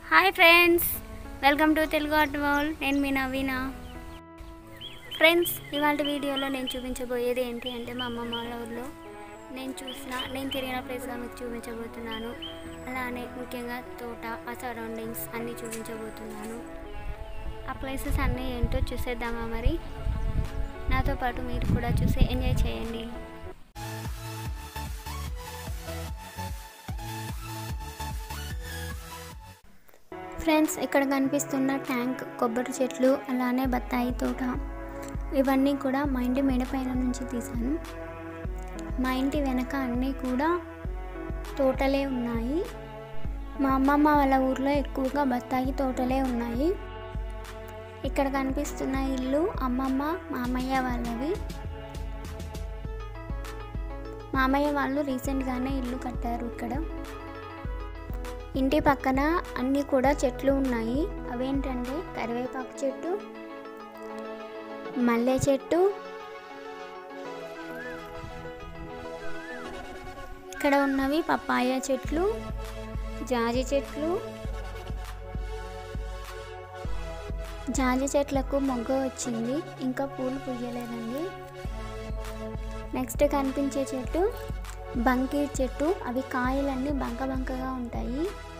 hi friends welcome to Telugu art world నేను మీ నవీన friends ఇవాళ వీడియోలో నేను చూపించబోయేది ఏంటి అంటే మా అమ్మమ్మ వాళ్ళ ఊర్లో నేను చూసిన నేను తిరిగిన ప్లేస్గా మీకు చూపించబోతున్నాను అలానే ముఖ్యంగా తోట ఆ సరౌండింగ్స్ అన్నీ చూపించబోతున్నాను ఆ ప్లేసెస్ అన్నీ ఏంటో చూసేద్దామా మరి నాతో పాటు మీరు కూడా చూసి ఎంజాయ్ చేయండి ఫ్రెండ్స్ ఇక్కడ కనిపిస్తున్న ట్యాంక్ కొబ్బరి చెట్లు అలానే బత్తాయి తోట ఇవన్నీ కూడా మా ఇంటి మేడ పైన నుంచి తీశాను మా ఇంటి వెనక అన్నీ కూడా తోటలే ఉన్నాయి మా అమ్మమ్మ వాళ్ళ ఊర్లో ఎక్కువగా బత్తాయి తోటలే ఉన్నాయి ఇక్కడ కనిపిస్తున్న ఇల్లు అమ్మమ్మ మామయ్య వాళ్ళవి మామయ్య వాళ్ళు రీసెంట్గానే ఇల్లు కట్టారు ఇక్కడ ఇంటి పక్కన అన్నీ కూడా చెట్లు ఉన్నాయి అవేంటంటే కరివేపాకు చెట్టు మల్లె చెట్టు ఇక్కడ ఉన్నవి పప్పాయ చెట్లు జాజి చెట్లు జాజి చెట్లకు మొగ్గ వచ్చింది ఇంకా పూలు పుయ్యలేదండి నెక్స్ట్ కనిపించే చెట్టు బంకీ చెట్టు అవి కాయలన్నీ బంక బంకగా ఉంటాయి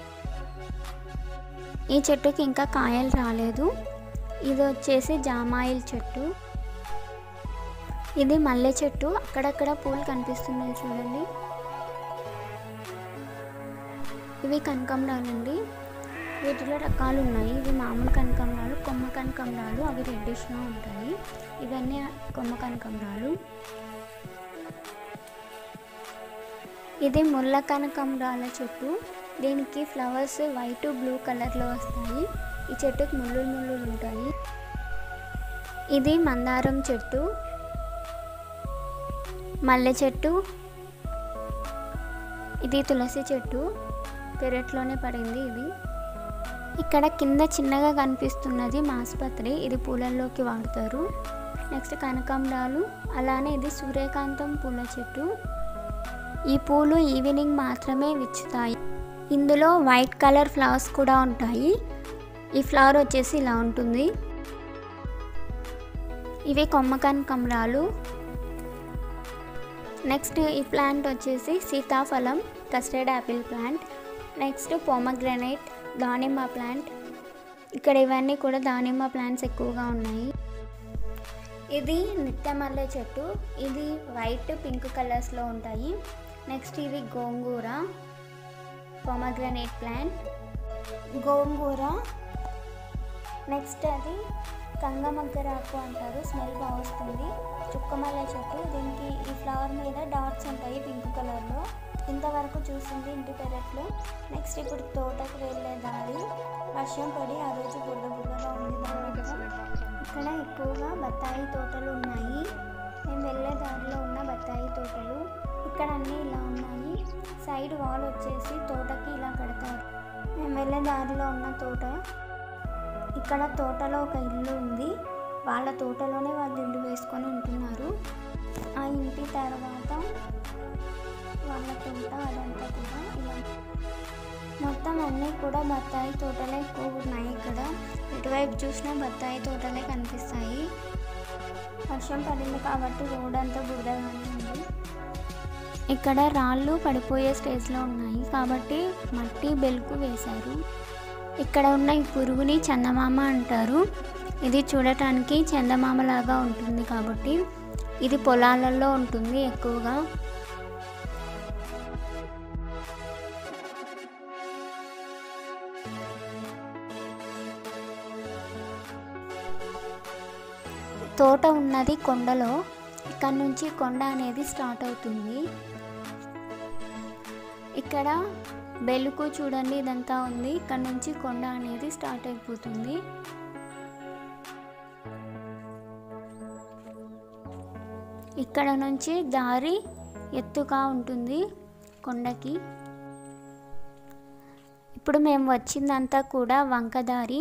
ఈ చెట్టుకి ఇంకా కాయలు రాలేదు ఇది వచ్చేసి జామాయిల్ చెట్టు ఇది మల్లె చెట్టు అక్కడక్కడ పూలు కనిపిస్తున్నాయి చూడండి ఇవి కనకంబరాలు అండి వీటిలో రకాలు ఉన్నాయి ఇవి మామూలు కనకంబరాలు కొమ్మ కనకంబరాలు అవి రెడ్డిష్గా ఉంటాయి ఇవన్నీ కొమ్మ కనకంబరాలు ఇది ముళ్ళ కనకంబరాల చెట్టు దీనికి ఫ్లవర్స్ వైట్ బ్లూ కలర్లో వస్తాయి ఈ చెట్టుకి ముళ్ళు ముళ్ళు ఉంటాయి ఇది మందారం చెట్టు మల్లె చెట్టు ఇది తులసి చెట్టు పెరట్లోనే పడింది ఇది ఇక్కడ కింద చిన్నగా కనిపిస్తున్నది మాస్పత్రి ఇది పూలల్లోకి వాడతారు నెక్స్ట్ కనకాంబరాలు అలానే ఇది సూర్యకాంతం పూల చెట్టు ఈ పూలు ఈవినింగ్ మాత్రమే విచ్చుతాయి ఇందులో వైట్ కలర్ ఫ్లవర్స్ కూడా ఉంటాయి ఈ ఫ్లవర్ వచ్చేసి ఇలా ఉంటుంది ఇవి కొమ్మకన్ కమరాలు నెక్స్ట్ ఈ ప్లాంట్ వచ్చేసి సీతాఫలం custard apple plant next pomegranate దానిమ్మ ప్లాంట్ ఇక్కడ ఇవన్నీ కూడా దానిమ్మ ప్లాంట్స్ ఎక్కువగా ఉన్నాయి ఇది నిత్యమల్లె చెట్టు ఇది వైట్ పింక్ కలర్స్లో ఉంటాయి నెక్స్ట్ ఇది gongura pomegranate plant gongura next అది కంగమగ్గరాకు అంటారు స్మెల్ బాగా వస్తుంది చుక్కమల్లె చెట్టు దీనికి ఈ ఫ్లవర్ మీద డాట్స్ ఉంటాయి పింక్ కలర్లో ఇంతవరకు చూసింది ఇంటి పెరట్లో నెక్స్ట్ ఇప్పుడు తోటకు వెళ్ళే దారి వర్షం పడి ఆ రోజు బురద బురదగా ఉంది దాంట్లో ఇక్కడ ఎక్కువగా బత్తాయి తోటలు ఉన్నాయి మేము వెళ్ళే దారిలో ఉన్న బత్తాయి తోటలు ఇక్కడ అన్నీ ఇలా ఉన్నాయి సైడ్ వాల్ వచ్చేసి తోటకి ఇలా కడతారు మేము వెళ్ళే దారిలో ఉన్న తోట ఇక్కడ తోటలో ఒక ఇల్లు ఉంది వాళ్ళ తోటలోనే వాళ్ళు ఇల్లు వేసుకొని ఉంటున్నారు ఆ ఇంటి తర్వాత వాళ్ళ తోట అదంతా కూడా ఇలా మొత్తం అన్నీ కూడా బత్తాయి తోటలే ఎక్కువ ఉన్నాయి ఇక్కడ ఎటువైపు చూసినా బత్తాయి తోటలే కనిపిస్తాయి వర్షం పడింది కాబట్టి రోడ్ అంతా బురదగానే ఉంది ఇక్కడ రాళ్ళు పడిపోయే స్టేజ్లో ఉన్నాయి కాబట్టి మట్టి బెల్కు వేశారు ఇక్కడ ఉన్న ఈ పురుగుని చందమామ అంటారు ఇది చూడటానికి చందమామ లాగా ఉంటుంది కాబట్టి ఇది పొలాలలో ఉంటుంది ఎక్కువగా తోట ఉన్నది కొండలో ఇక్కడ నుంచి కొండ అనేది స్టార్ట్ అవుతుంది ఇక్కడ బెలుకు చూడండి ఇదంతా ఉంది ఇక్కడ నుంచి కొండ అనేది స్టార్ట్ అయిపోతుంది ఇక్కడ నుంచి దారి ఎత్తుగా ఉంటుంది కొండకి ఇప్పుడు మేము వచ్చిందంతా కూడా వంకదారి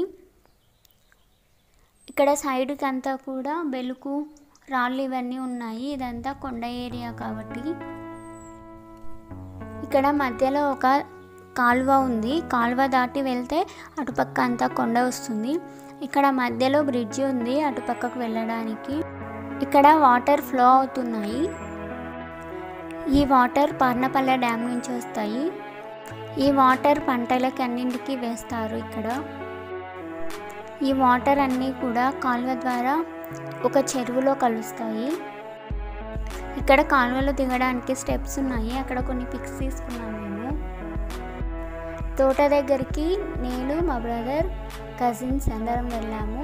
ఇక్కడ సైడ్కి అంతా కూడా బెలుకు రాళ్ళు ఇవన్నీ ఉన్నాయి ఇదంతా కొండ ఏరియా కాబట్టి ఇక్కడ మధ్యలో ఒక కాలువ ఉంది కాలువ దాటి వెళ్తే అటుపక్క అంతా కొండ వస్తుంది ఇక్కడ మధ్యలో బ్రిడ్జి ఉంది అటుపక్కకు వెళ్ళడానికి ఇక్కడ వాటర్ ఫ్లో అవుతున్నాయి ఈ వాటర్ పార్నపల్లె డ్యామ్ నుంచి వస్తాయి ఈ వాటర్ పంటలకి అన్నింటికి వేస్తారు ఇక్కడ ఈ వాటర్ అన్నీ కూడా కాలువ ద్వారా ఒక చెరువులో కలుస్తాయి ఇక్కడ కాలువలో దిగడానికి స్టెప్స్ ఉన్నాయి అక్కడ కొన్ని పిక్స్ తీసుకున్నాం మేము తోట దగ్గరికి నేను మా బ్రదర్ కజిన్స్ అందరం వెళ్ళాము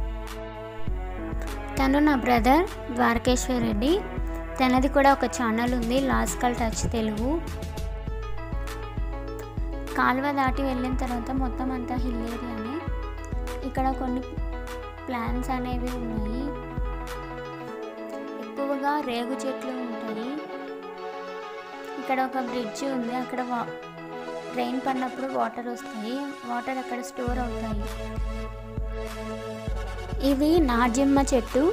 తను నా బ్రదర్ ద్వారకేశ్వర్ రెడ్డి తనది కూడా ఒక ఛానల్ ఉంది లాస్కల్ టచ్ తెలుగు కాలువ దాటి వెళ్ళిన తర్వాత మొత్తం అంతా హిల్ ఏరియానే ఇక్కడ కొన్ని ప్లాన్స్ అనేవి ఉన్నాయి ఎక్కువగా రేగు చెట్లు ఉంటాయి ఇక్కడ ఒక బ్రిడ్జ్ ఉంది అక్కడ వా రెయిన్ పడినప్పుడు వాటర్ వస్తాయి వాటర్ అక్కడ స్టోర్ అవుతాయి ఇది నాజిమ్మ చెట్టు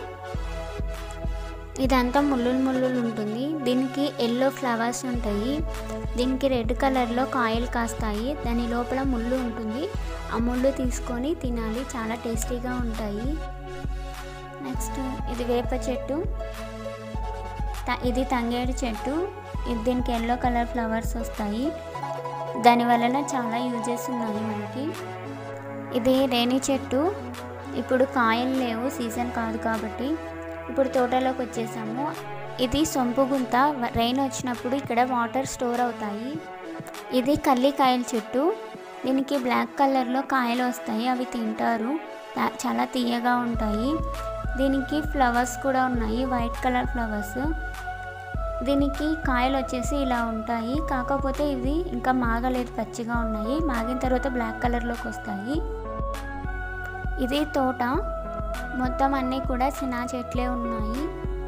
ఇదంతా ముళ్ళులు ముళ్ళులు ఉంటుంది దీనికి ఎల్లో ఫ్లవర్స్ ఉంటాయి దీనికి రెడ్ కలర్లో కాయలు కాస్తాయి దాని లోపల ముళ్ళు ఉంటుంది ఆ ముళ్ళు తీసుకొని తినాలి చాలా టేస్టీగా ఉంటాయి నెక్స్ట్ ఇది వేప చెట్టు త- ఇది తంగేడు చెట్టు ఇది దీనికి ఎల్లో కలర్ ఫ్లవర్స్ వస్తాయి దాని వలన చాలా యూజెస్ ఉన్నాయి మనకి ఇది రేణి చెట్టు ఇప్పుడు కాయలు లేవు సీజన్ కాదు కాబట్టి ఇప్పుడు తోటలోకి వచ్చేసాము ఇది సొంపు గుంత వ- రెయిన్ వచ్చినప్పుడు ఇక్కడ వాటర్ స్టోర్ అవుతాయి ఇది కల్లికాయల చెట్టు దీనికి బ్లాక్ కలర్లో కాయలు వస్తాయి అవి తింటారు తా- చాలా తీయగా ఉంటాయి దీనికి ఫ్లవర్స్ కూడా ఉన్నాయి వైట్ కలర్ ఫ్లవర్స్ దీనికి కాయలు వచ్చేసి ఇలా ఉంటాయి కాకపోతే ఇవి ఇంకా మాగలేదు పచ్చిగా ఉన్నాయి మాగిన తర్వాత బ్లాక్ కలర్లోకి వస్తాయి ఇది తోట మొత్తం అన్నీ కూడా చిన్న చెట్లే ఉన్నాయి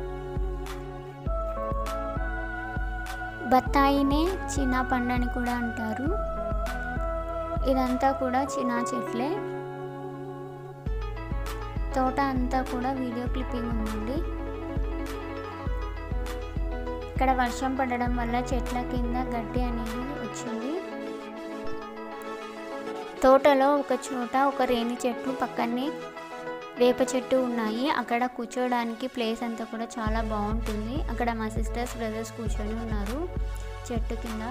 బత్తాయినే చిన్న పండు అని కూడా అంటారు ఇదంతా కూడా చిన్న చెట్లే తోట అంతా కూడా వీడియో క్లిప్పింగ్ ఉందండి ఇక్కడ వర్షం పడడం వల్ల చెట్ల కింద గడ్డి అనేది వచ్చింది తోటలో ఒక చోట ఒక రేణి చెట్టు పక్కనే వేప చెట్టు ఉన్నాయి అక్కడ కూర్చోడానికి ప్లేస్ అంతా కూడా చాలా బాగుంటుంది అక్కడ మా సిస్టర్స్ బ్రదర్స్ కూర్చొని ఉన్నారు చెట్టు కింద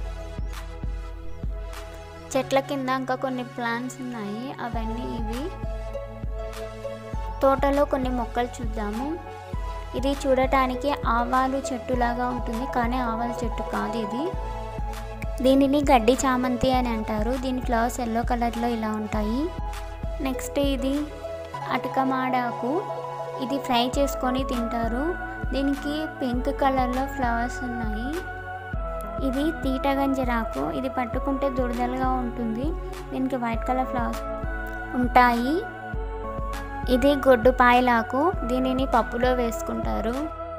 చెట్ల కింద ఇంకా కొన్ని ప్లాంట్స్ ఉన్నాయి అవన్నీ ఇవి తోటలో కొన్ని మొక్కలు చూద్దాము ఇది చూడటానికి ఆవాలు చెట్టులాగా ఉంటుంది కానీ ఆవాల చెట్టు కాదు ఇది దీనిని గడ్డి చామంతి అని అంటారు దీని ఫ్లవర్స్ ఎల్లో కలర్లో ఇలా ఉంటాయి నెక్స్ట్ ఇది అటకమాడాకు ఇది ఫ్రై చేసుకొని తింటారు దీనికి పింక్ కలర్లో ఫ్లవర్స్ ఉన్నాయి ఇది తీటగంజరాకు ఇది పట్టుకుంటే దురదలుగా ఉంటుంది దీనికి వైట్ కలర్ ఫ్లవర్స్ ఉంటాయి ఇది గొడ్డు పాయలాకు దీనిని పప్పులో వేసుకుంటారు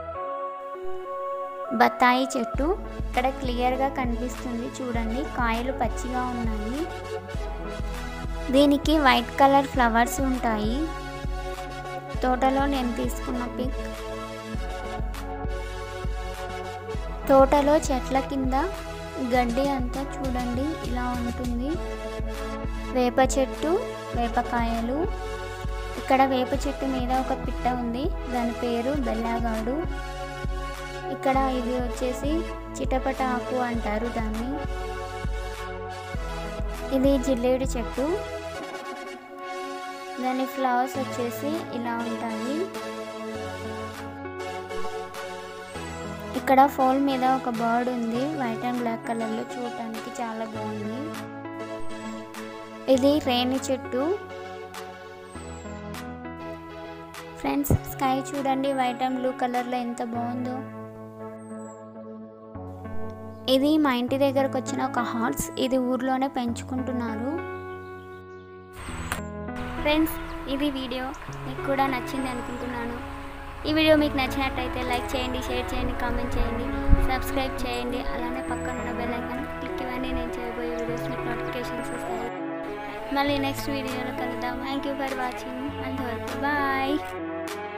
బత్తాయి చెట్టు ఇక్కడ క్లియర్గా కనిపిస్తుంది చూడండి కాయలు పచ్చిగా ఉన్నాయి దీనికి వైట్ కలర్ ఫ్లవర్స్ ఉంటాయి తోటలో నేను తీసుకున్న పిక్ తోటలో చెట్ల కింద గడ్డి అంతా చూడండి ఇలా ఉంటుంది వేప చెట్టు వేపకాయలు ఇక్కడ వేప చెట్టు మీద ఒక పిట్ట ఉంది దాని పేరు బెల్లాగాడు ఇక్కడ ఇది వచ్చేసి చిటపట ఆకు అంటారు దాన్ని ఇది జిల్లేడు చెట్టు దాని ఫ్లవర్స్ వచ్చేసి ఇలా ఉంటాయి ఇక్కడ ఫోల్ మీద ఒక బర్డ్ ఉంది వైట్ అండ్ బ్లాక్ కలర్లో చూడటానికి చాలా బాగుంది ఇది రేణి చెట్టు ఫ్రెండ్స్ స్కై చూడండి వైట్ అండ్ బ్లూ కలర్లో ఎంత బాగుందో ఇది మా ఇంటి దగ్గరకు వచ్చిన ఒక హార్స్ ఇది ఊర్లోనే పెంచుకుంటున్నారు ఫ్రెండ్స్ ఇది వీడియో మీకు కూడా నచ్చింది అనుకుంటున్నాను ఈ వీడియో మీకు నచ్చినట్టయితే లైక్ చేయండి షేర్ చేయండి కామెంట్ చేయండి సబ్స్క్రైబ్ చేయండి అలానే పక్కన ఉన్న బెల్ ఐకాన్ క్లిక్ ఇవ్వండి నేను చేయబోయే వీడియోస్ మీకు నోటిఫికేషన్స్ వస్తాయి మళ్ళీ నెక్స్ట్ వీడియోలో కలుద్దాం థ్యాంక్ యూ ఫర్ వాచింగ్ అంతవరకు బాయ్